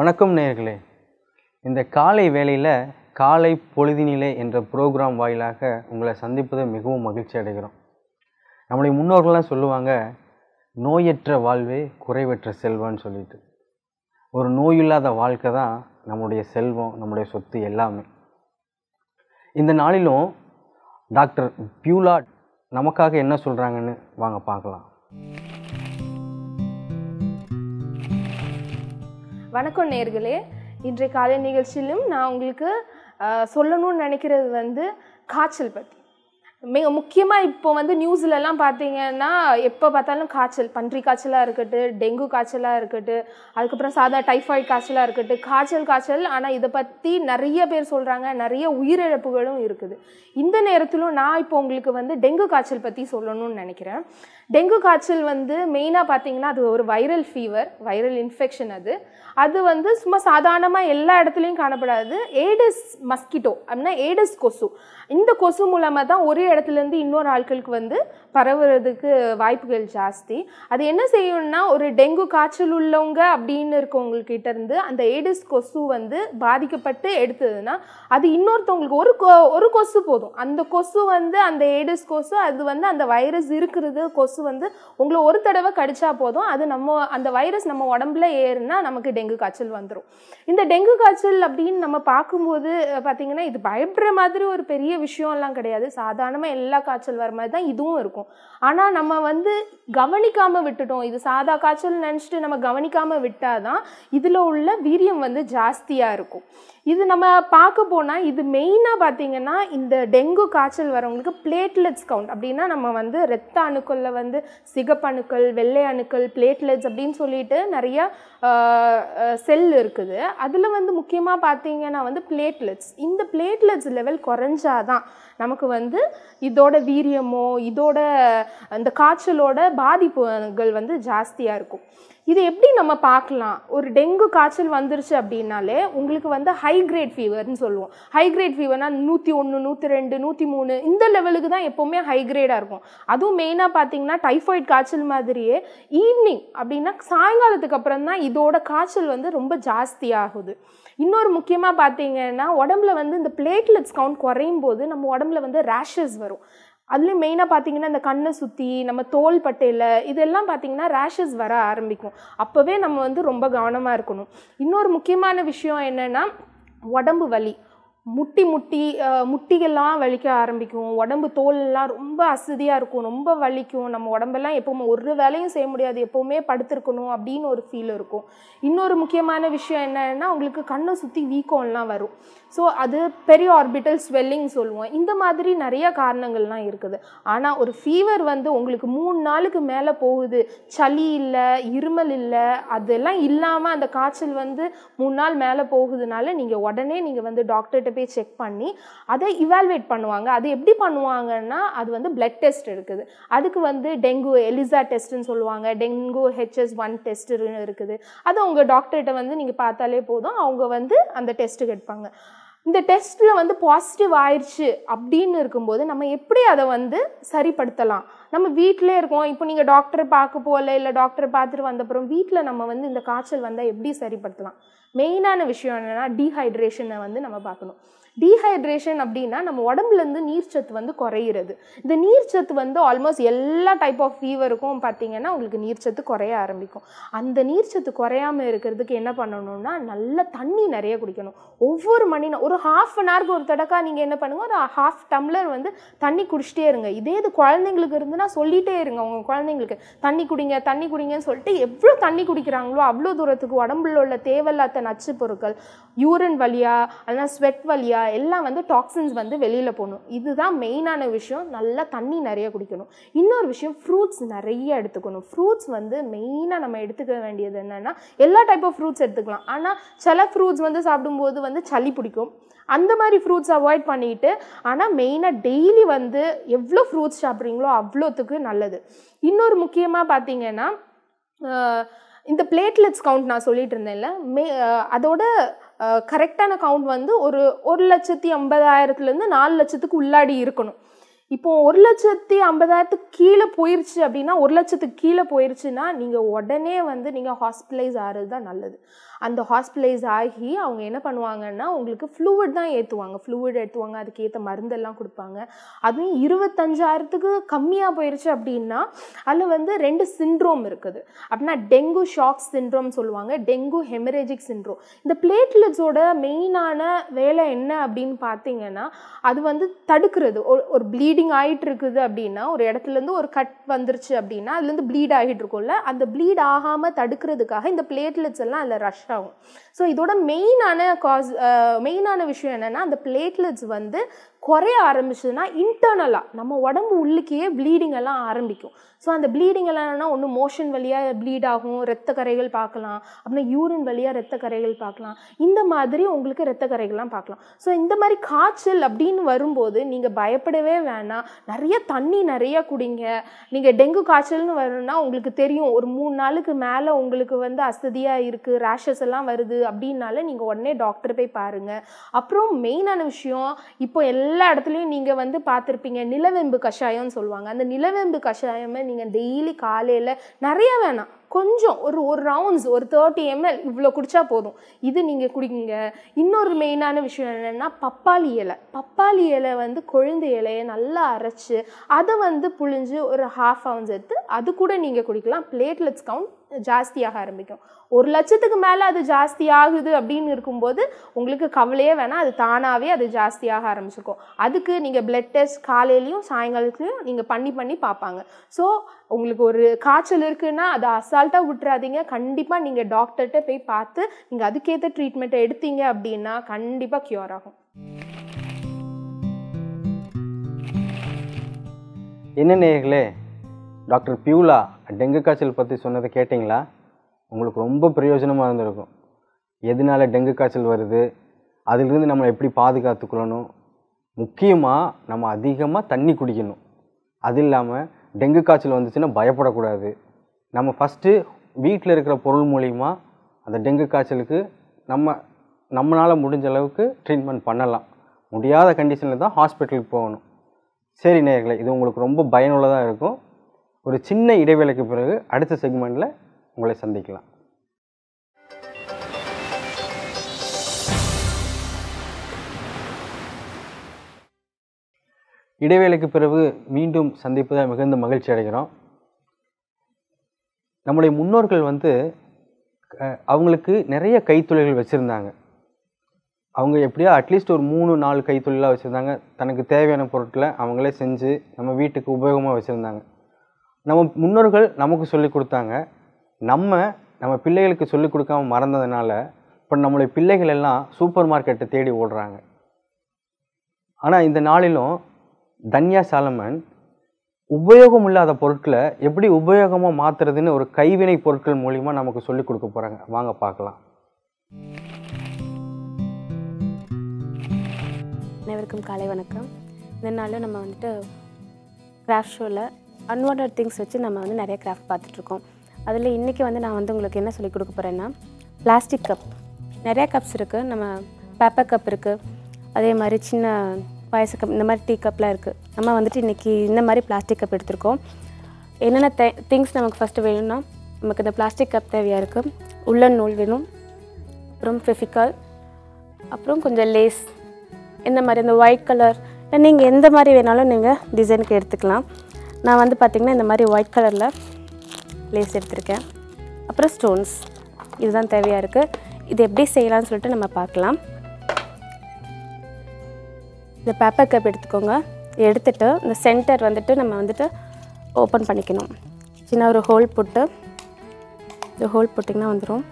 வணக்கம் நேயர்களே இந்த காலை வேளையில் காலை பொழுதினிலே என்ற ப்ரோக்ராம் வாயிலாக உங்களை சந்திப்பது மிகவும் மகிழ்ச்சி அடைகிறோம் நம்முடைய முன்னோர்கள்லாம் சொல்லுவாங்க நோயற்ற வாழ்வே குறைவற்ற செல்வம்னு சொல்லிட்டு ஒரு நோயில்லாத வாழ்க்கை தான் நம்முடைய செல்வம் நம்முடைய சொத்து எல்லாமே இந்த நாளிலும் டாக்டர் பியூலா நமக்காக என்ன சொல்கிறாங்கன்னு வாங்க பார்க்கலாம் வணக்கம் நேர்களே இன்றைய காலை நிகழ்ச்சியிலும் நான் உங்களுக்கு அஹ், சொல்லணும்னு நினைக்கிறது வந்து காய்ச்சல் பற்றி மிக முக்கியமாக இப்போ வந்து நியூஸ்லலாம் பார்த்தீங்கன்னா எப்போ பார்த்தாலும் காய்ச்சல் பன்றி காய்ச்சலாக இருக்கட்டும் டெங்கு காய்ச்சலாக இருக்கட்டும் அதுக்கப்புறம் சாதா டைஃபாய்டு காய்ச்சலாக இருக்கட்டும் காய்ச்சல் காய்ச்சல் ஆனால் இதை பற்றி நிறைய பேர் சொல்கிறாங்க நிறைய உயிரிழப்புகளும் இருக்குது இந்த நேரத்திலும் நான் இப்போ உங்களுக்கு வந்து டெங்கு காய்ச்சல் பற்றி சொல்லணும்னு நினைக்கிறேன் டெங்கு காய்ச்சல் வந்து மெயினாக பார்த்தீங்கன்னா அது ஒரு வைரல் ஃபீவர் வைரல் இன்ஃபெக்ஷன் அது அது வந்து சும்மா சாதாரணமாக எல்லா இடத்துலையும் காணப்படாது ஏடிஸ் மஸ்கிட்டோ அப்படின்னா ஏடிஸ் கொசு இந்த கொசு மூலமாக தான் ஒரு இடத்துலேருந்து இன்னொரு ஆட்களுக்கு வந்து பரவுறதுக்கு வாய்ப்புகள் ஜாஸ்தி அது என்ன செய்யும்னா ஒரு டெங்கு காய்ச்சல் உள்ளவங்க அப்படின்னு இருக்கவங்கக்கிட்ட இருந்து அந்த ஏடிஸ் கொசு வந்து பாதிக்கப்பட்டு எடுத்ததுன்னா அது இன்னொருத்தவங்களுக்கு ஒரு கொ ஒரு கொசு போதும் அந்த கொசு வந்து அந்த ஏடிஸ் கொசு அது வந்து அந்த வைரஸ் இருக்கிறது கொசு வந்து உங்களை ஒரு தடவை கடிச்சா போதும் அது நம்ம அந்த வைரஸ் நம்ம உடம்புல ஏறுனா நமக்கு டெங்கு காய்ச்சல் வந்துடும் இந்த டெங்கு காய்ச்சல் அப்படின்னு நம்ம பார்க்கும்போது அஹ், பார்த்தீங்கன்னா இது பயப்படுற மாதிரி ஒரு பெரிய விஷயம்லாம் கிடையாது சாதாரணமாக எல்லா காய்ச்சல் வர மாதிரி தான் இதுவும் இருக்கும் ஆனால் நம்ம வந்து கவனிக்காமல் விட்டுட்டோம் இது சாதா காய்ச்சல் நினச்சிட்டு நம்ம கவனிக்காமல் விட்டாதான் இதில் உள்ள வீரியம் வந்து ஜாஸ்தியாக இருக்கும் இது நம்ம பார்க்க போனால் இது மெயினாக பார்த்தீங்கன்னா இந்த டெங்கு காய்ச்சல் வரவங்களுக்கு பிளேட்லெட்ஸ் கவுண்ட் அப்படின்னா நம்ம வந்து இரத்த அணுக்களில் வந்து சிகப்பணுக்கள் வெள்ளை அணுக்கள் பிளேட்லெட்ஸ் அப்படின்னு சொல்லிட்டு நிறைய செல் இருக்குது அதில் வந்து முக்கியமாக பார்த்தீங்கன்னா வந்து பிளேட்லெட்ஸ் இந்த பிளேட்லெட்ஸ் லெவல் குறைஞ்சாதான் நமக்கு வந்து இதோட வீரியமோ இதோட அந்த காய்ச்சலோட பாதிப்புகள் வந்து ஜாஸ்தியாக இருக்கும் இது எப்படி நம்ம பார்க்கலாம் ஒரு டெங்கு காய்ச்சல் வந்துருச்சு அப்படின்னாலே உங்களுக்கு வந்து ஹை கிரேட் ஃபீவர்னு சொல்லுவோம் ஹை கிரேட் ஃபீவர்னா நூற்றி ஒன்று நூற்றி ரெண்டு நூற்றி மூணு இந்த லெவலுக்கு தான் எப்போவுமே ஹை கிரேடாக இருக்கும் அதுவும் மெயினாக பார்த்தீங்கன்னா டைஃபாய்டு காய்ச்சல் மாதிரியே ஈவினிங் அப்படின்னா சாயங்காலத்துக்கு அப்புறம் தான் இதோட காய்ச்சல் வந்து ரொம்ப ஜாஸ்தி ஆகுது இன்னொரு முக்கியமாக பார்த்தீங்கன்னா உடம்புல வந்து இந்த பிளேட்லெட்ஸ் கவுண்ட் குறையும் போது நம்ம உடம்புல வந்து ரேஷஸ் வரும் அதுலேயும் மெயினாக பார்த்தீங்கன்னா இந்த கண்ணை சுற்றி நம்ம தோல் பட்டையில் இதெல்லாம் பார்த்தீங்கன்னா ரேஷஸ் வர ஆரம்பிக்கும் அப்போவே நம்ம வந்து ரொம்ப கவனமாக இருக்கணும் இன்னொரு முக்கியமான விஷயம் என்னென்னா உடம்பு வலி முட்டி முட்டி அஹ், முட்டிகள்லாம் வலிக்க ஆரம்பிக்கும் உடம்பு தோல்லாம் ரொம்ப அசதியாக இருக்கும் ரொம்ப வலிக்கும் நம்ம உடம்பெல்லாம் எப்போவுமே ஒரு வேலையும் செய்ய முடியாது எப்போவுமே படுத்திருக்கணும் அப்படின்னு ஒரு ஃபீல் இருக்கும் இன்னொரு முக்கியமான விஷயம் என்னன்னா உங்களுக்கு கண்ணை சுற்றி வீக்கம்லாம் வரும் ஸோ அது பெரிய ஆர்பிட்டல் ஸ்வெல்லிங் சொல்லுவோம் இந்த மாதிரி நிறைய காரணங்கள்லாம் இருக்குது ஆனால் ஒரு ஃபீவர் வந்து உங்களுக்கு மூணு நாளுக்கு மேலே போகுது சளி இல்லை இருமல் இல்லை அதெல்லாம் இல்லாமல் அந்த காய்ச்சல் வந்து மூணு நாள் மேலே போகுதுனால நீங்கள் உடனே நீங்கள் வந்து டாக்டர்கிட்ட போய் செக் பண்ணி அதை இவால்வேட் பண்ணுவாங்க அது எப்படி பண்ணுவாங்கன்னா அது வந்து பிளட் டெஸ்ட் இருக்குது அதுக்கு வந்து டெங்கு எலிசா டெஸ்ட்னு சொல்லுவாங்க டெங்கு ஹெச்எஸ் ஒன் டெஸ்ட் இருக்குது அது உங்கள் டாக்டர்கிட்ட வந்து நீங்கள் பார்த்தாலே போதும் அவங்க வந்து அந்த டெஸ்ட்டுக்கு எடுப்பாங்க இந்த டெஸ்ட்டில் வந்து பாசிட்டிவ் ஆயிடுச்சு அப்படின்னு இருக்கும்போது நம்ம எப்படி அதை வந்து சரிப்படுத்தலாம் நம்ம வீட்டிலே இருக்கோம் இப்போ நீங்கள் டாக்டரை பார்க்க போகல இல்லை டாக்டரை பார்த்துட்டு வந்தப்புறம் வீட்டில் நம்ம வந்து இந்த காய்ச்சல் வந்தால் எப்படி சரிப்படுத்தலாம் மெயினான விஷயம் என்னென்னா டீஹைட்ரேஷனை வந்து நம்ம பார்க்கணும் டீஹைட்ரேஷன் அப்படின்னா நம்ம உடம்புலேருந்து நீர்ச்சத்து வந்து குறையிறது இந்த நீர்ச்சத்து வந்து ஆல்மோஸ்ட் எல்லா டைப் ஆஃப் ஃபீவருக்கும் பார்த்தீங்கன்னா உங்களுக்கு நீர்ச்சத்து குறைய ஆரம்பிக்கும் அந்த நீர்ச்சத்து குறையாம இருக்கிறதுக்கு என்ன பண்ணணும்னா நல்ல தண்ணி நிறைய குடிக்கணும் ஒவ்வொரு மணி நே- ஒரு ஹாஃப் அன் ஹவருக்கு ஒரு தடக்கா நீங்கள் என்ன பண்ணுங்க ஒரு ஹாஃப் டம்ளர் வந்து தண்ணி குடிச்சிட்டே இருங்க இதே இது குழந்தைங்களுக்கு இருந்துன்னா சொல்லிட்டே இருங்க உங்கள் குழந்தைங்களுக்கு தண்ணி குடிங்க தண்ணி குடிங்கன்னு சொல்லிட்டு எவ்வளோ தண்ணி குடிக்கிறாங்களோ அவ்வளோ தூரத்துக்கு உடம்புல உள்ள தேவையில்லாத நச்சு பொருட்கள் யூரின் வழியா இல்லைனா ஸ்வெட் வழியா எல்லாம் வந்து டாக்ஸின்ஸ் வந்து வெளியில் போகணும் இதுதான் மெயினான விஷயம் நல்லா தண்ணி நிறைய குடிக்கணும் இன்னொரு விஷயம் ஃப்ரூட்ஸ் நிறைய எடுத்துக்கணும் ஃப்ரூட்ஸ் வந்து மெயினாக நம்ம எடுத்துக்க வேண்டியது என்னென்னா எல்லா டைப் ஆஃப் ஃப்ரூட்ஸ் எடுத்துக்கலாம் ஆனால் சில ஃப்ரூட்ஸ் வந்து சாப்பிடும்போது வந்து சளி பிடிக்கும் அந்த மாதிரி ஃப்ரூட்ஸ் அவாய்ட் பண்ணிட்டு ஆனால் மெயினாக டெய்லி வந்து எவ்வளோ ஃப்ரூட்ஸ் சாப்பிட்றீங்களோ அவ்வளோத்துக்கு நல்லது இன்னொரு முக்கியமாக பார்த்தீங்கன்னா ஆஹ், இந்த பிளேட்லெட்ஸ் கவுண்ட் நான் சொல்லிட்டு இருந்தேன்ல மே ஆஹ், அதோட கரெக்டான கவுண்ட் வந்து ஒரு ஒரு லட்சத்தி ஐம்பதாயிரத்துலேருந்து நாலு லட்சத்துக்கு உள்ளாடி இருக்கணும் இப்போ ஒரு லட்சத்தி ஐம்பதாயிரத்துக்கு கீழே போயிருச்சு அப்படின்னா ஒரு லட்சத்துக்கு கீழே போயிருச்சுன்னா நீங்கள் உடனே வந்து நீங்கள் ஹாஸ்பிட்டலைஸ் ஆகிறது தான் நல்லது அந்த ஹாஸ்பிட்டலைஸ் ஆகி அவங்க என்ன பண்ணுவாங்கன்னா உங்களுக்கு ஃப்ளூவிட் தான் ஏற்றுவாங்க ஃப்ளூவிட் ஏற்றுவாங்க அதுக்கேற்ற மருந்தெல்லாம் கொடுப்பாங்க அதுவும் இருபத்தஞ்சாயிரத்துக்கு கம்மியாக போயிருச்சு அப்படின்னா அதில் வந்து ரெண்டு சிண்ட்ரோம் இருக்குது அப்படின்னா டெங்கு ஷாக் சிண்ட்ரோம் சொல்லுவாங்க டெங்கு ஹெமரேஜிக் சிண்ட்ரோம் இந்த பிளேட்லெட்ஸோட மெயினான வேலை என்ன அப்படின்னு பார்த்தீங்கன்னா அது வந்து தடுக்கிறது ஒரு ஒரு ப்ளீடிங் ஆகிட்டு இருக்குது அப்படின்னா ஒரு இடத்துலேருந்து ஒரு கட் வந்துருச்சு அப்படின்னா அதுலேருந்து ப்ளீட் ஆகிட்டு இருக்கும்ல அந்த ப்ளீட் ஆகாமல் தடுக்கிறதுக்காக இந்த பிளேட்லெட்ஸ் எல்லாம் அதில் ரஷ் ஆகும் ஸோ இதோட மெயினான காஸ் மெயினான விஷயம் என்னென்னா அந்த பிளேட்லெட்ஸ் வந்து குறைய ஆரம்பிச்சதுன்னா இன்டர்னலாக நம்ம உடம்பு உள்ளுக்கே ப்ளீடிங் எல்லாம் ஆரம்பிக்கும் ஸோ அந்த ப்ளீடிங் எல்லாம் ஒன்று மோஷன் வழியாக ப்ளீட் ஆகும் ரத்த கரைகள் பார்க்கலாம் அப்படின்னா யூரின் வழியாக ரத்த கரைகள் பார்க்கலாம் இந்த மாதிரி உங்களுக்கு ரத்த கரைகள்லாம் பார்க்கலாம் ஸோ இந்த மாதிரி காய்ச்சல் அப்படின்னு வரும்போது நீங்கள் பயப்படவே வேணாம் நிறைய தண்ணி நிறைய குடிங்க நீங்கள் டெங்கு காய்ச்சல்னு வரணும்னா உங்களுக்கு தெரியும் ஒரு மூணு நாளுக்கு மேலே உங்களுக்கு வந்து அசதியாக இருக்குது ரேஷஸ் எல்லாம் வருது அப்படின்னால நீங்கள் உடனே டாக்டர் போய் பாருங்கள் அப்புறம் மெயினான விஷயம் இப்போ எல்லா இடத்துலையும் நீங்கள் வந்து பார்த்துருப்பீங்க நிலவேம்பு கஷாயம்னு சொல்லுவாங்க அந்த நிலவேம்பு கஷாயமே நீங்கள் டெய்லி காலையில் நிறைய வேணாம் கொஞ்சம் ஒரு ஒரு ரவுண்ட்ஸ் ஒரு தேர்ட்டி எம்எல் இவ்வளோ குடிச்சா போதும் இது நீங்கள் குடிங்க இன்னொரு மெயினான விஷயம் என்னென்னா பப்பாளி இலை பப்பாளி இலை வந்து கொழுந்து இலையை நல்லா அரைச்சி அதை வந்து புழிஞ்சு ஒரு ஹாஃப் அவுன்ஸ் எடுத்து அது கூட நீங்கள் குடிக்கலாம் பிளேட்லெட்ஸ் கவுண்ட் ஜாஸ்தியாக ஆரம்பிக்கும் ஒரு லட்சத்துக்கு மேலே அது ஜாஸ்தி ஆகுது அப்படின்னு இருக்கும்போது உங்களுக்கு கவலையே வேணாம் அது தானாகவே அது ஜாஸ்தியாக ஆரம்பிச்சிருக்கும் அதுக்கு நீங்கள் பிளட் டெஸ்ட் காலையிலையும் சாயங்காலத்துலையும் நீங்கள் பண்ணி பண்ணி பார்ப்பாங்க ஸோ உங்களுக்கு ஒரு காய்ச்சல் இருக்குன்னா அதை அசால்ட்டாக விட்டுறாதீங்க கண்டிப்பாக நீங்கள் டாக்டர்கிட்ட போய் பார்த்து நீங்கள் அதுக்கேற்ற ட்ரீட்மெண்ட்டை எடுத்தீங்க அப்படின்னா கண்டிப்பாக க்யூர் ஆகும் என்ன நேயர்களே டாக்டர் பியூலா டெங்கு காய்ச்சல் பற்றி சொன்னதை கேட்டிங்களா உங்களுக்கு ரொம்ப பிரயோஜனமாக இருந்திருக்கும் எதனால டெங்கு காய்ச்சல் வருது அதிலிருந்து நம்ம எப்படி பாதுகாத்துக்கொள்ளணும் முக்கியமாக நம்ம அதிகமாக தண்ணி குடிக்கணும் அது இல்லாமல் டெங்கு காய்ச்சல் வந்துச்சுன்னா பயப்படக்கூடாது நம்ம ஃபஸ்ட்டு வீட்டில் இருக்கிற பொருள் மூலிமா அந்த டெங்கு காய்ச்சலுக்கு நம்ம நம்மளால் முடிஞ்ச அளவுக்கு ட்ரீட்மெண்ட் பண்ணலாம் முடியாத கண்டிஷனில் தான் ஹாஸ்பிட்டலுக்கு போகணும் சரி நேயர்களே இது உங்களுக்கு ரொம்ப பயனுள்ளதாக இருக்கும் ஒரு சின்ன இடைவேளைக்கு பிறகு அடுத்த செக்மெண்ட்டில் உங்களை சந்திக்கலாம் இடைவேளைக்கு பிறகு மீண்டும் சந்திப்பதில் மிகுந்த மகிழ்ச்சி அடைகிறோம் நம்முடைய முன்னோர்கள் வந்து அஹ், அவங்களுக்கு நிறைய கைத்தொழில்கள் வச்சுருந்தாங்க அவங்க எப்படியோ அட்லீஸ்ட் ஒரு மூணு நாலு கைத்தொழிலாக வச்சுருந்தாங்க தனக்கு தேவையான பொருட்களை அவங்களே செஞ்சு நம்ம வீட்டுக்கு உபயோகமாக வச்சுருந்தாங்க நம்ம முன்னோர்கள் நமக்கு சொல்லி கொடுத்தாங்க நம்ம நம்ம பிள்ளைகளுக்கு சொல்லி கொடுக்காம மறந்ததுனால இப்போ நம்மளுடைய பிள்ளைகள் எல்லாம் சூப்பர் மார்க்கெட்டை தேடி ஓடுறாங்க ஆனால் இந்த நாளிலும் தன்யா சாலமன் உபயோகம் இல்லாத பொருட்களை எப்படி உபயோகமாக மாற்றுறதுன்னு ஒரு கைவினை பொருட்கள் மூலிமா நமக்கு சொல்லி கொடுக்க போகிறாங்க வாங்க பார்க்கலாம் அனைவருக்கும் காலை வணக்கம் இந்த நாளில் நம்ம வந்துட்டு கிராஃப்ட் ஷோவில் அன்வான்ட் திங்ஸ் வச்சு நம்ம வந்து நிறைய கிராஃப்ட் பார்த்துட்ருக்கோம் அதில் இன்றைக்கி வந்து நான் வந்து உங்களுக்கு என்ன சொல்லிக் கொடுக்க போகிறேன்னா பிளாஸ்டிக் கப் நிறைய கப்ஸ் இருக்குது நம்ம பேப்பர் கப் இருக்குது அதே மாதிரி சின்ன பாயச கப் இந்த மாதிரி டீ கப்லாம் இருக்குது நம்ம வந்துட்டு இன்றைக்கி இந்த மாதிரி பிளாஸ்டிக் கப் எடுத்திருக்கோம் என்னென்ன தே திங்ஸ் நமக்கு ஃபஸ்ட்டு வேணும்னா நமக்கு இந்த பிளாஸ்டிக் கப் தேவையாக இருக்குது உள்ளன் நூல் வேணும் அப்புறம் ஃபெஃபிகால் அப்புறம் கொஞ்சம் லேஸ் இந்த மாதிரி இந்த ஒயிட் கலர் நீங்கள் எந்த மாதிரி வேணாலும் நீங்கள் டிசைனுக்கு எடுத்துக்கலாம் நான் வந்து பார்த்திங்கன்னா இந்த மாதிரி ஒயிட் கலரில் லேஸ் எடுத்திருக்கேன் அப்புறம் ஸ்டோன்ஸ் இதுதான் தேவையாக இருக்குது இது எப்படி செய்யலாம்னு சொல்லிட்டு நம்ம பார்க்கலாம் இந்த பேப்பர் கப் எடுத்துக்கோங்க எடுத்துட்டு இந்த சென்டர் வந்துட்டு நம்ம வந்துட்டு ஓப்பன் பண்ணிக்கணும் சின்ன ஒரு ஹோல் போட்டு இந்த ஹோல் போட்டிங்கன்னா வந்துடும்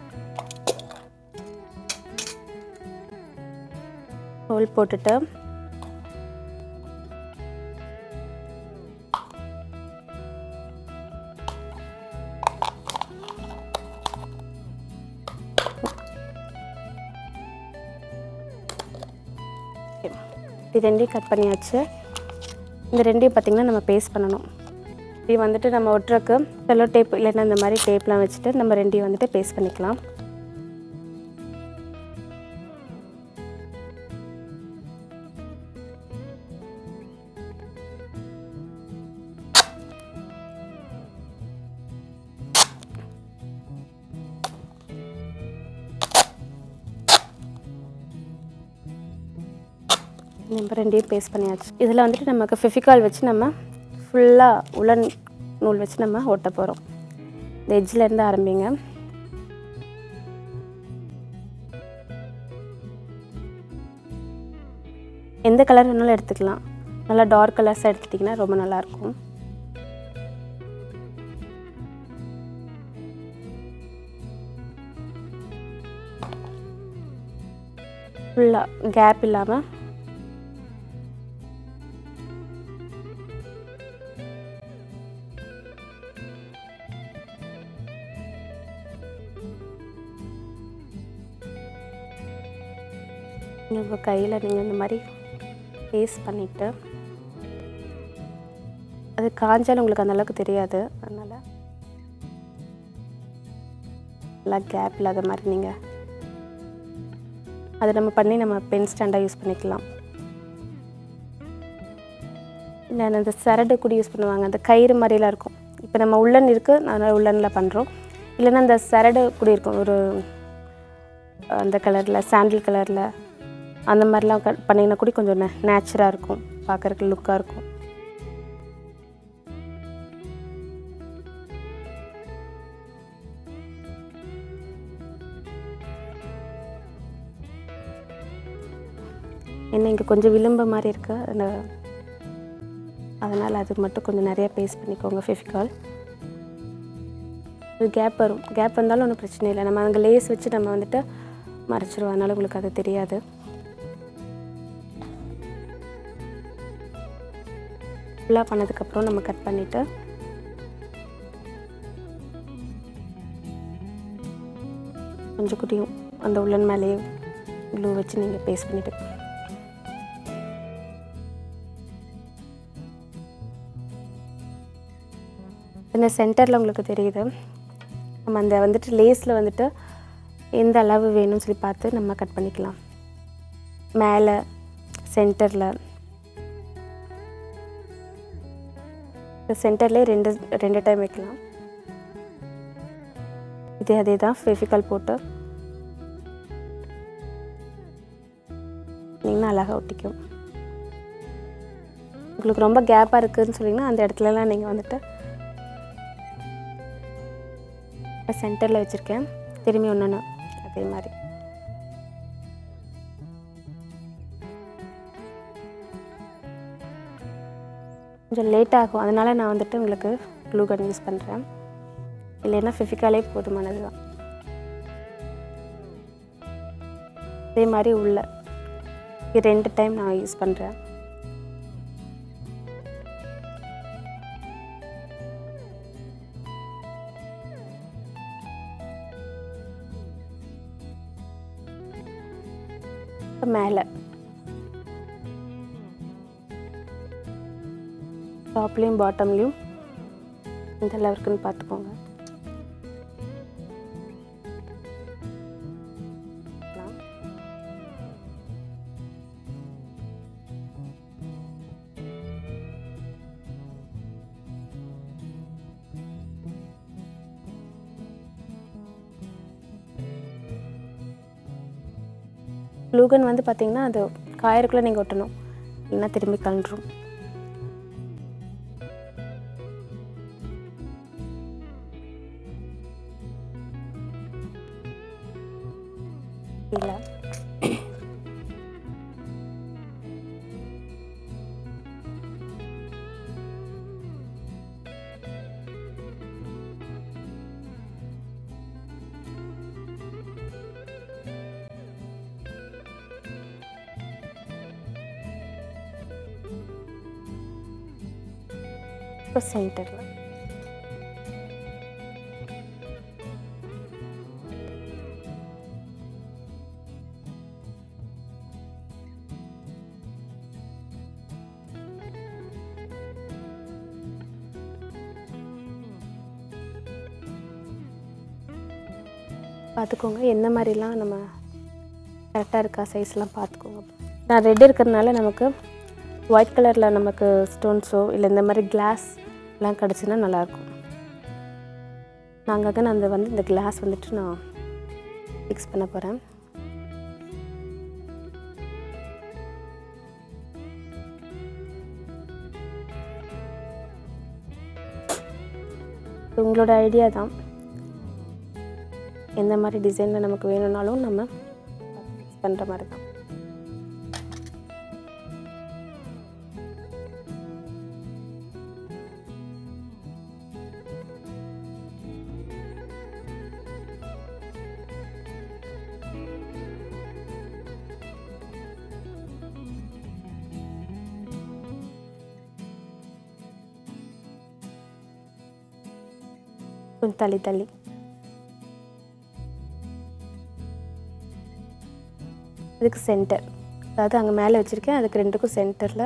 ஹோல் போட்டுட்டு இது ரெண்டையும் கட் பண்ணியாச்சு இந்த ரெண்டையும் பார்த்திங்கன்னா நம்ம பேஸ்ட் பண்ணணும் இது வந்துட்டு நம்ம ஒட்டுறக்கு செல்லோ டேப் இல்லைன்னா இந்த மாதிரி டேப்லாம் வச்சுட்டு நம்ம ரெண்டையும் வந்துட்டு பேஸ்ட் பண்ணிக்கலாம் நம்ம ரெண்டையும் பேஸ்ட் பண்ணியாச்சு இதில் வந்துட்டு நமக்கு ஃபெஃபிகால் வச்சு நம்ம ஃபுல்லாக உலன் நூல் வச்சு நம்ம ஒட்ட போகிறோம் இந்த எட்ஜில் இருந்து ஆரம்பிங்க எந்த கலர் வேணாலும் எடுத்துக்கலாம் நல்லா டார்க் கலர்ஸாக எடுத்துட்டிங்கன்னா ரொம்ப நல்லாயிருக்கும் ஃபுல்லாக கேப் இல்லாமல் உங்கள் கையில் நீங்கள் இந்த மாதிரி பேஸ்ட் பண்ணிவிட்டு அது காஞ்சாலும் உங்களுக்கு அந்த அளவுக்கு தெரியாது அதனால் நல்லா கேப் இல்லாத மாதிரி நீங்கள் அதை நம்ம பண்ணி நம்ம பென் ஸ்டாண்டாக யூஸ் பண்ணிக்கலாம் இல்லை அந்த சரடு கூட யூஸ் பண்ணுவாங்க அந்த கயிறு மாதிரிலாம் இருக்கும் இப்போ நம்ம உள்ளன் இருக்குது அதனால் உள்ளனில் பண்ணுறோம் இல்லைன்னா அந்த சரடு கூட இருக்கும் ஒரு அந்த கலரில் சாண்டில் கலரில் அந்த மாதிரிலாம் க பண்ணிங்கன்னா கூட கொஞ்சம் நே நேச்சராக இருக்கும் பார்க்குறக்கு லுக்காக இருக்கும் என்ன இங்கே கொஞ்சம் விளிம்பு மாதிரி இருக்கு அந்த அதனால் அது மட்டும் கொஞ்சம் நிறைய பேஸ்ட் பண்ணிக்கோங்க ஃபெஃபிகால் இது கேப் வரும் கேப் வந்தாலும் ஒன்றும் பிரச்சனை இல்லை நம்ம அங்கே லேஸ் வச்சு நம்ம வந்துட்டு மறைச்சிருவோம் அதனால உங்களுக்கு அது தெரியாது ஃபுல்லாக பண்ணதுக்கப்புறம் நம்ம கட் பண்ணிவிட்டு கொஞ்சம் குட்டியும் அந்த உள்ளன் மேலேயே க்ளூ வச்சு நீங்கள் பேஸ்ட் பண்ணிவிட்டு இந்த சென்டரில் உங்களுக்கு தெரியுது நம்ம அந்த வந்துட்டு லேஸில் வந்துட்டு எந்த அளவு வேணும்னு சொல்லி பார்த்து நம்ம கட் பண்ணிக்கலாம் மேலே சென்டரில் சென்டர்லேயே ரெண்டு ரெண்டு டைம் வைக்கலாம் இதே அதே தான் ஃபெஃபிகால் போட்டு நீங்கள் அழகாக ஒட்டிக்கும் உங்களுக்கு ரொம்ப கேப்பாக இருக்குதுன்னு சொன்னீங்கன்னா அந்த இடத்துலலாம் நீங்கள் வந்துட்டு சென்டரில் வச்சுருக்கேன் திரும்பி ஒன்று அதே மாதிரி கொஞ்சம் லேட் ஆகும் அதனால் நான் வந்துட்டு உங்களுக்கு க்ளூ கன் யூஸ் பண்ணுறேன் இல்லைன்னா ஃபெஃபிகாலே போதுமானது தான் அதே மாதிரி உள்ள இது ரெண்டு டைம் நான் யூஸ் பண்ணுறேன் மேலே டாப்லேயும் பாட்டம்லேயும் இந்த அளவு இருக்குன்னு பார்த்துக்கோங்க க்ளூகன் வந்து பார்த்தீங்கன்னா அது காயருக்குள்ளே நீங்கள் ஒட்டணும் இல்லைன்னா திரும்பி கலண்டுரும் இல்லை இப்போ சென்டரில் பார்த்துக்கோங்க எந்த மாதிரிலாம் நம்ம கரெக்டாக இருக்கா சைஸ்லாம் பார்த்துக்கோங்க நான் ரெட் இருக்கிறதுனால நமக்கு ஒயிட் கலரில் நமக்கு ஸ்டோன்ஸோ இல்லை இந்த மாதிரி கிளாஸ் எல்லாம் கிடச்சுன்னா நல்லாயிருக்கும் நாங்கள் நான் அந்த வந்து இந்த கிளாஸ் வந்துட்டு நான் ஃபிக்ஸ் பண்ண போகிறேன் உங்களோட ஐடியா தான் எந்த மாதிரி டிசைனில் நமக்கு வேணும்னாலும் நம்ம பண்ணுற மாதிரி தான் கொஞ்சம் தள்ளி தள்ளி இதுக்கு சென்டர் அதாவது அங்கே மேலே வச்சுருக்கேன் அதுக்கு ரெண்டுக்கும் சென்டரில்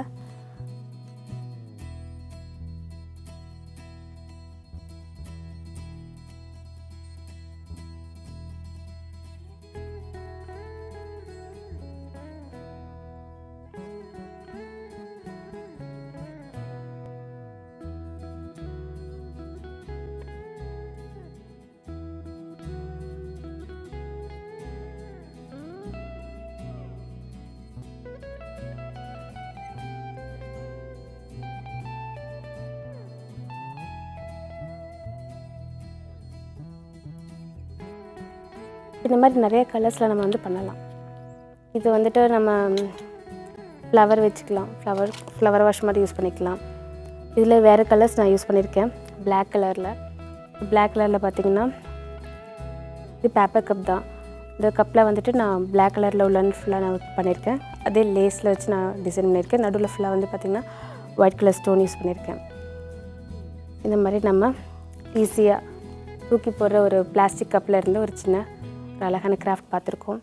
இந்த மாதிரி நிறைய கலர்ஸில் நம்ம வந்து பண்ணலாம் இது வந்துட்டு நம்ம ஃப்ளவர் வச்சுக்கலாம் ஃப்ளவர் ஃப்ளவர் வாஷ் மாதிரி யூஸ் பண்ணிக்கலாம் இதில் வேறு கலர்ஸ் நான் யூஸ் பண்ணியிருக்கேன் Black கலரில் Black கலரில் பார்த்தீங்கன்னா இது பேப்பர் கப் தான் இந்த கப்பில் வந்துட்டு நான் Black கலரில் உள்ள ஃபுல்லாக நான் பண்ணியிருக்கேன் அதே லேஸில் வச்சு நான் டிசைன் பண்ணியிருக்கேன் நடுவில் ஃபுல்லாக வந்து பார்த்திங்கன்னா ஒயிட் கலர் ஸ்டோன் யூஸ் பண்ணியிருக்கேன் இந்த மாதிரி நம்ம ஈஸியாக தூக்கி போடுற ஒரு பிளாஸ்டிக் கப்பில் இருந்து ஒரு சின்ன ஒரு அழகான கிராஃப்ட் பார்த்துருக்கோம்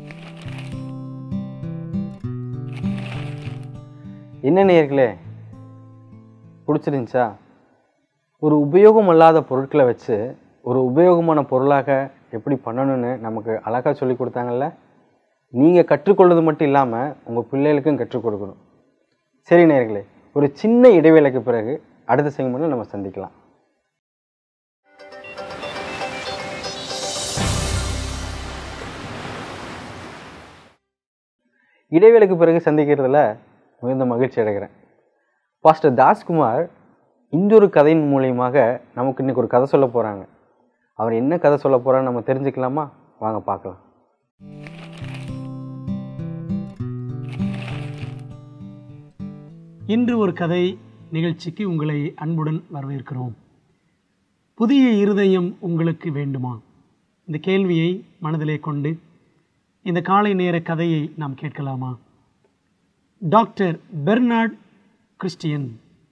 என்ன நேயர்களே பிடிச்சிருந்துச்சா ஒரு உபயோகம் அல்லாத பொருட்களை வச்சு ஒரு உபயோகமான பொருளாக எப்படி பண்ணணும்னு நமக்கு அழகாக சொல்லி கொடுத்தாங்கல்ல நீங்கள் கற்றுக்கொள்வது மட்டும் இல்லாமல் உங்கள் பிள்ளைகளுக்கும் கற்றுக் கொடுக்கணும் சரி நேயர்களே ஒரு சின்ன இடைவேளைக்கு பிறகு அடுத்த செக்மெண்ட்டில் நம்ம சந்திக்கலாம் இடைவேளைக்கு பிறகு சந்திக்கிறதுல மிகுந்த மகிழ்ச்சி அடைகிறேன் பாஸ்டர் தாஸ்குமார் இன்னொரு கதையின் மூலியமாக நமக்கு இன்னைக்கு ஒரு கதை சொல்ல போகிறாங்க அவர் என்ன கதை சொல்ல போகிறான்னு நம்ம தெரிஞ்சுக்கலாமா வாங்க பார்க்கலாம் இன்று ஒரு கதை நிகழ்ச்சிக்கு உங்களை அன்புடன் வரவேற்கிறோம் புதிய இருதயம் உங்களுக்கு வேண்டுமா இந்த கேள்வியை மனதிலே கொண்டு இந்த காலை நேர கதையை நாம் கேட்கலாமா doctor Bernard Christian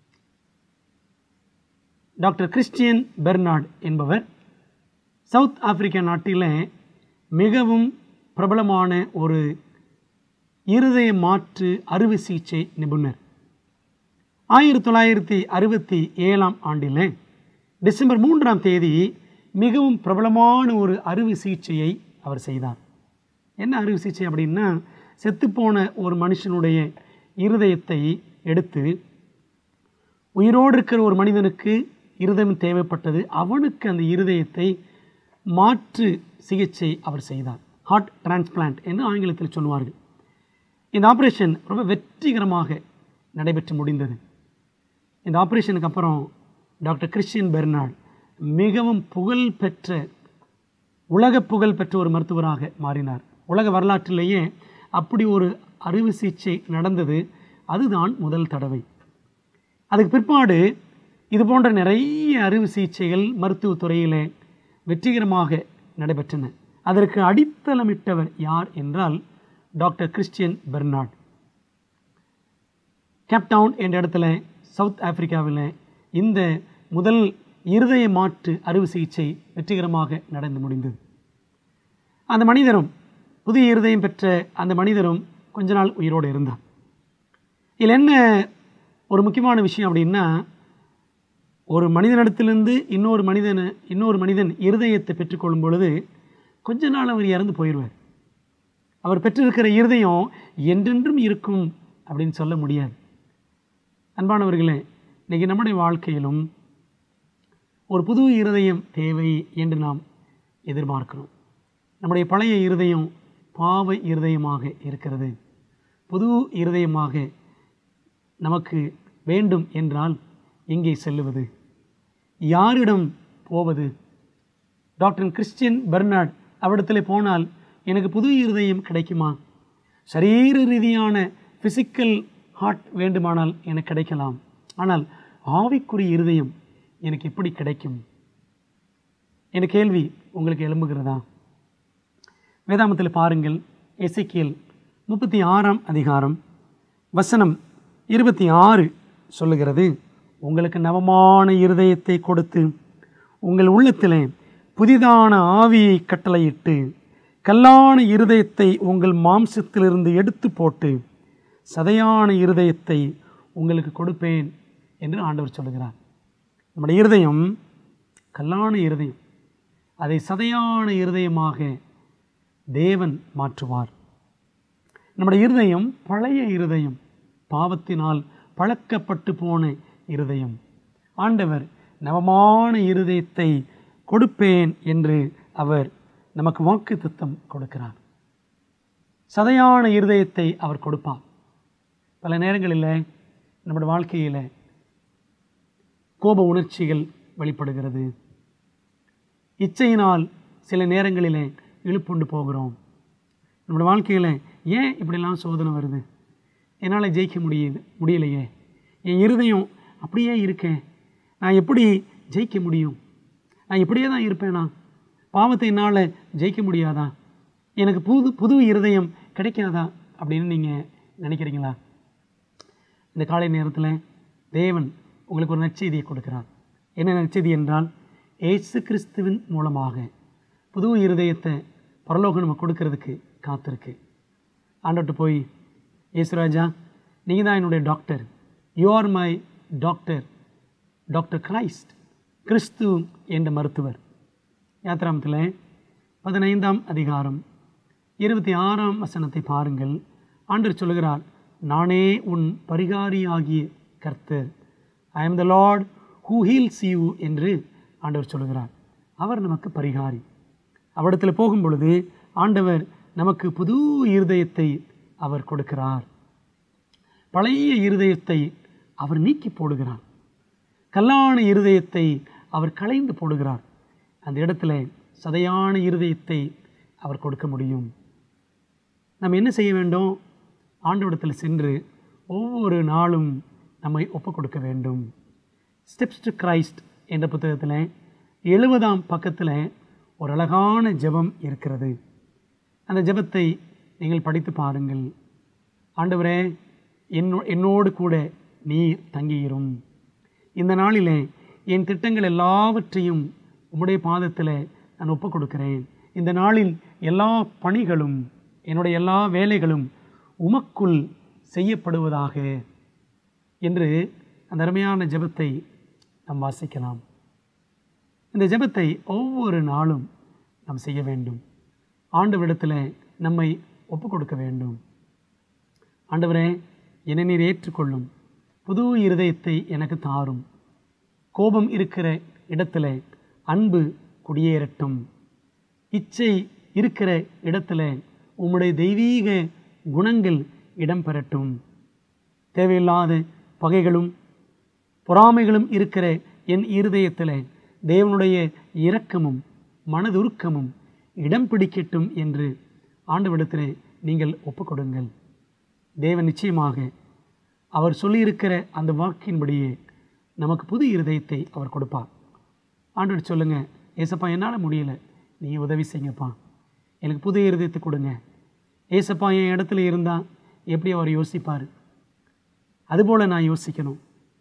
doctor Christian Bernard என்பவர் சவுத் ஆப்பிரிக்கா நாட்டில் மிகவும் பிரபலமான ஒரு இருதய மாற்று அறுவை சிகிச்சை நிபுணர் ஆயிரத்தி தொள்ளாயிரத்தி அறுபத்தி ஏழாம் ஆண்டில் டிசம்பர் மூன்றாம் தேதி மிகவும் பிரபலமான ஒரு அறுவை சிகிச்சையை அவர் செய்தார் என்ன அறுவை சிகிச்சை அப்படின்னா செத்துப்போன ஒரு மனுஷனுடைய இருதயத்தை எடுத்து உயிரோடு இருக்கிற ஒரு மனிதனுக்கு இருதயம் தேவைப்பட்டது அவனுக்கு அந்த இருதயத்தை மாற்று சிகிச்சை அவர் செய்தார் ஹார்ட் டிரான்ஸ்பிளான்ட் என்று ஆங்கிலத்தில் சொல்லுவார்கள் இந்த ஆப்ரேஷன் ரொம்ப வெற்றிகரமாக நடைபெற்று முடிந்தது இந்த ஆப்ரேஷனுக்கு அப்புறம் டாக்டர் கிறிஸ்டியன் பெர்னார்ட் மிகவும் புகழ் பெற்ற உலக புகழ் பெற்ற ஒரு மருத்துவராக மாறினார் உலக வரலாற்றிலேயே அப்படி ஒரு அறுவை சிகிச்சை நடந்தது அதுதான் முதல் தடவை அதுக்கு பிற்பாடு இது போன்ற நிறைய அறுவை சிகிச்சைகள் மருத்துவத் துறையிலே வெற்றிகரமாக நடைபெற்றன அதற்கு அடித்தளமிட்டவர் யார் என்றால் டாக்டர் கிறிஸ்டியன் பெர்னார்ட் கேப்டவுன் என்ற இடத்துல சவுத் ஆப்பிரிக்காவில் இந்த முதல் இருதய மாற்று அறுவை சிகிச்சை வெற்றிகரமாக நடந்து முடிந்தது அந்த மனிதரும் புதிய இருதயம் பெற்ற அந்த மனிதரும் கொஞ்ச நாள் உயிரோடு இருந்தார் இதில் என்ன ஒரு முக்கியமான விஷயம் அப்படின்னா ஒரு மனிதனிடத்திலிருந்து இன்னொரு மனிதன் இன்னொரு மனிதன் இருதயத்தை பெற்றுக்கொள்ளும் பொழுது கொஞ்ச நாள் அவர் இறந்து போயிடுவார் அவர் பெற்றிருக்கிற இருதயம் என்றென்றும் இருக்கும் அப்படின்னு சொல்ல முடியாது அன்பானவர்களே இன்றைக்கி நம்முடைய வாழ்க்கையிலும் ஒரு புது இருதயம் தேவை என்று நாம் எதிர்பார்க்கிறோம் நம்முடைய பழைய இருதயம் பாவ இருதயமாக இருக்கிறது புது இருதயமாக நமக்கு வேண்டும் என்றால் எங்கே செல்லுவது யாரிடம் போவது டாக்டர் கிறிஸ்டியன் பெர்னார்ட் அவரிடத்தில் போனால் எனக்கு புது இருதயம் கிடைக்குமா சரீர ரீதியான ஃபிசிக்கல் ஹார்ட் வேண்டுமானால் எனக்கு கிடைக்கலாம் ஆனால் ஆவிக்குரிய இருதயம் எனக்கு எப்படி கிடைக்கும் என்ற கேள்வி உங்களுக்கு எழும்புகிறதா வேதாமத்தில் பாருங்கள் எசைக்கியல் முப்பத்தி ஆறாம் அதிகாரம் வசனம் இருபத்தி ஆறு சொல்லுகிறது உங்களுக்கு நவமான இருதயத்தை கொடுத்து உங்கள் உள்ளத்திலே புதிதான ஆவியை கட்டளையிட்டு கல்லான இருதயத்தை உங்கள் மாம்சத்திலிருந்து எடுத்து போட்டு சதையான இருதயத்தை உங்களுக்கு கொடுப்பேன் என்று ஆண்டவர் சொல்லுகிறார் நம்முடைய இருதயம் கல்லான இருதயம் அதை சதையான இருதயமாக தேவன் மாற்றுவார் நம்முடைய இருதயம் பழைய இருதயம் பாவத்தினால் பழக்கப்பட்டு போன இருதயம் ஆண்டவர் நவமான இருதயத்தை கொடுப்பேன் என்று அவர் நமக்கு வாக்குத்தத்தம் கொடுக்கிறார் சதையான இருதயத்தை அவர் கொடுப்பார் பல நேரங்களில் நம்முடைய வாழ்க்கையில் கோப உணர்ச்சிகள் வெளிப்படுகிறது இச்சையினால் சில நேரங்களிலே இழுப்புண்டு போகிறோம் நம்முடைய வாழ்க்கையில் ஏன் இப்படிலாம் சோதனை வருது என்னால் ஜெயிக்க முடியுது முடியலையே என் இருதயம் அப்படியே இருக்கேன் நான் எப்படி ஜெயிக்க முடியும் நான் இப்படியே தான் இருப்பேனா பாவத்தை என்னால் ஜெயிக்க முடியாதா எனக்கு புது புது இருதயம் கிடைக்காதா அப்படின்னு நீங்கள் நினைக்கிறீங்களா இந்த காலை நேரத்தில் தேவன் உங்களுக்கு ஒரு நற்செய்தியை கொடுக்கிறார் என்ன நற்செய்தி என்றால் ஏசு கிறிஸ்துவின் மூலமாக புது இருதயத்தை பரலோகம் நம்ம கொடுக்கறதுக்கு காத்திருக்கு ஆண்டோட்டு போய் ஏசுராஜா நீங்கள் தான் என்னுடைய doctor you are my doctor doctor Christ கிறிஸ்து என்ற மருத்துவர் யாத்திராமத்தில் பதினைந்தாம் அதிகாரம் இருபத்தி ஆறாம் வசனத்தை பாருங்கள் ஆண்டவர் சொல்லுகிறார் நானே உன் பரிகாரியாகிய கர்த்தர் I am the Lord who heals you என்று ஆண்டவர் சொல்லுகிறார் அவர் நமக்கு பரிகாரி அவரிடத்தில் போகும் பொழுது ஆண்டவர் நமக்கு புது இருதயத்தை அவர் கொடுக்கிறார் பழைய இருதயத்தை அவர் நீக்கி போடுகிறார் கல்லான இருதயத்தை அவர் களைந்து போடுகிறார் அந்த இடத்துல சதையான இருதயத்தை அவர் கொடுக்க முடியும் நாம் என்ன செய்ய வேண்டும் ஆண்டவரிடத்தில் சென்று ஒவ்வொரு நாளும் நம்மை ஒப்புக் கொடுக்க வேண்டும் ஸ்டெப்ஸ் டு கிரைஸ்ட் என்ற புத்தகத்தில் எழுபதாம் பக்கத்தில் ஒரு அழகான ஜெபம் இருக்கிறது அந்த ஜெபத்தை நீங்கள் படித்து பாருங்கள் ஆண்டவரே என்னோ என்னோடு கூட நீர் தங்கியிரும் இந்த நாளிலே என் திட்டங்கள் எல்லாவற்றையும் உம்முடைய பாதத்தில் நான் ஒப்புக் கொடுக்கிறேன் இந்த நாளில் எல்லா பணிகளும் என்னுடைய எல்லா வேலைகளும் உமக்குள் செய்யப்படுவதாக என்று அந்த அருமையான ஜெபத்தை நாம் வாசிக்கலாம் இந்த ஜெபத்தை ஒவ்வொரு நாளும் நாம் செய்ய வேண்டும் ஆண்டவரிடத்தில் நம்மை ஒப்புக் கொடுக்க வேண்டும் ஆண்டவரே என்னை நீர் ஏற்றுக்கொள்ளும் புது இருதயத்தை எனக்கு தாரும் கோபம் இருக்கிற இடத்துல அன்பு குடியேறட்டும் இச்சை இருக்கிற இடத்துல உம்முடைய தெய்வீக குணங்கள் இடம்பெறட்டும் தேவையில்லாத பகைகளும் பொறாமைகளும் இருக்கிற என் இருதயத்தில் தேவனுடைய இரக்கமும் மனதுருக்கமும் இடம் பிடிக்கட்டும் என்று ஆண்டவிடத்தில் நீங்கள் ஒப்புக்கொடுங்கள் தேவன் நிச்சயமாக அவர் சொல்லியிருக்கிற அந்த வாக்கின்படியே நமக்கு புது இருதயத்தை அவர் கொடுப்பார் ஆண்டவர் சொல்லுங்க ஏசப்பா என்னால் முடியல நீங்கள் உதவி செய்யுங்கப்பா எனக்கு புது இருதயத்தை கொடுங்க ஏசப்பா என் இடத்துல இருந்தால் எப்படி அவர் யோசிப்பார் அதுபோல் நான் யோசிக்கணும்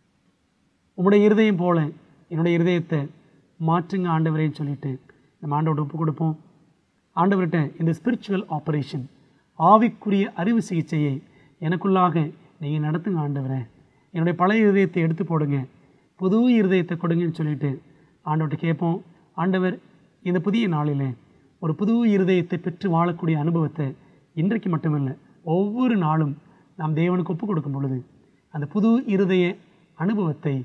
உம்முடைய இருதயம் போல என்னுடைய இருதயத்தை மாற்றுங்க ஆண்டவரேன்னு சொல்லிட்டு நம்ம ஆண்டவர்கிட்ட ஒப்பு கொடுப்போம் ஆண்டவர்கிட்ட இந்த ஸ்பிரிச்சுவல் ஆப்ரேஷன் ஆவிக்குரிய அறிவு சிகிச்சையை எனக்குள்ளாக நீங்கள் நடத்துங்க ஆண்டவரே என்னுடைய பழைய இருதயத்தை எடுத்து போடுங்க புது இருதயத்தை கொடுங்கன்னு சொல்லிட்டு ஆண்டவர்கிட்ட கேட்போம் ஆண்டவர் இந்த புதிய நாளில் ஒரு புது இருதயத்தை பெற்று வாழக்கூடிய அனுபவத்தை இன்றைக்கு மட்டுமல்ல ஒவ்வொரு நாளும் நாம் தேவனுக்கு ஒப்பு கொடுக்கும் பொழுது அந்த புது இருதய அனுபவத்தை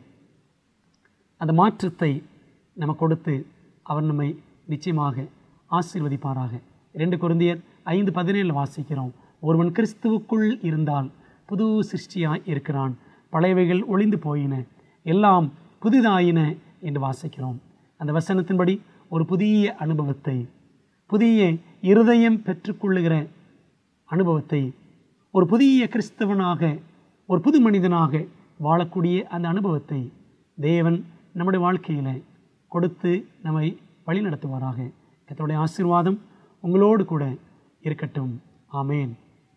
அந்த மாற்றத்தை நம்ம கொடுத்து அவர் நம்மை நிச்சயமாக ஆசீர்வதிப்பாராக ரெண்டு குருந்தியர் ஐந்து பதினேழு வாசிக்கிறோம் ஒருவன் கிறிஸ்துவுக்குள் இருந்தால் புது சிருஷ்டியாய் இருக்கிறான் பழையவைகள் ஒளிந்து போயின எல்லாம் புதிதாயின என்று வாசிக்கிறோம் அந்த வசனத்தின்படி ஒரு புதிய அனுபவத்தை புதிய இருதயம் பெற்றுக்கொள்ளுகிற அனுபவத்தை ஒரு புதிய கிறிஸ்தவனாக ஒரு புது மனிதனாக வாழக்கூடிய அந்த அனுபவத்தை தேவன் நம்முடைய வாழ்க்கையில் கொடுத்து நம்மை வழிநடத்துவாராக கர்த்தருடைய ஆசீர்வாதம் உங்களோடு கூட இருக்கட்டும் ஆமேன்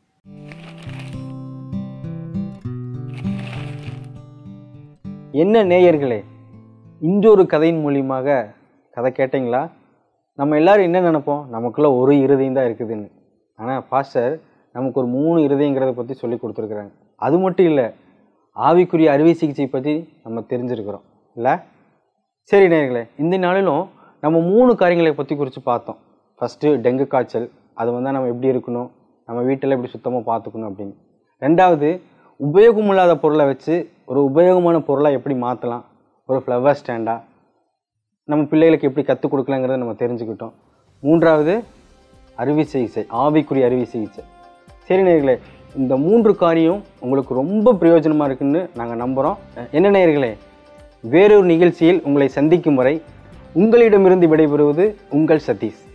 என்ன நேயர்களே இன்றொரு கதையின் மூலியமாக கதை கேட்டிங்களா நம்ம எல்லாரும் என்ன நினைப்போம் நமக்குள்ள ஒரு இருதயம் தான் இருக்குதுன்னு ஆனால் பாஸ்டர் நமக்கு ஒரு மூணு இருதயங்கிறத பற்றி சொல்லி கொடுத்துருக்குறாங்க அது மட்டும் இல்லை ஆவிக்குரிய அறுவை சிகிச்சை பற்றி நம்ம தெரிஞ்சிருக்கிறோம் இல்லை சரி நேயர்களே இந்த நாளிலும் நம்ம மூணு காரியங்களை பற்றி குறித்து பார்த்தோம் ஃபஸ்ட்டு டெங்கு காய்ச்சல் அது வந்தால் நம்ம எப்படி இருக்கணும் நம்ம வீட்டில் எப்படி சுத்தமாக பார்த்துக்கணும் அப்படின்னு ரெண்டாவது உபயோகமில்லாத பொருளை வச்சு ஒரு உபயோகமான பொருளை எப்படி மாற்றலாம் ஒரு ஃப்ளவர் ஸ்டாண்டாக நம்ம பிள்ளைகளுக்கு எப்படி கற்றுக் கொடுக்கலாங்கிறத நம்ம தெரிஞ்சுக்கிட்டோம் மூன்றாவது அறுவை சிகிச்சை ஆவிக்குரிய அறுவை சிகிச்சை சரி நேயர்களே இந்த மூன்று காரியம் உங்களுக்கு ரொம்ப பிரயோஜனமாக இருக்குன்னு நாங்கள் நம்புகிறோம் என்ன நேயர்களே வேறொரு நிகழ்ச்சியில் உங்களை சந்திக்கும் வரை உங்களிடமிருந்து விடைபெறுவது உங்கள் சதீஷ்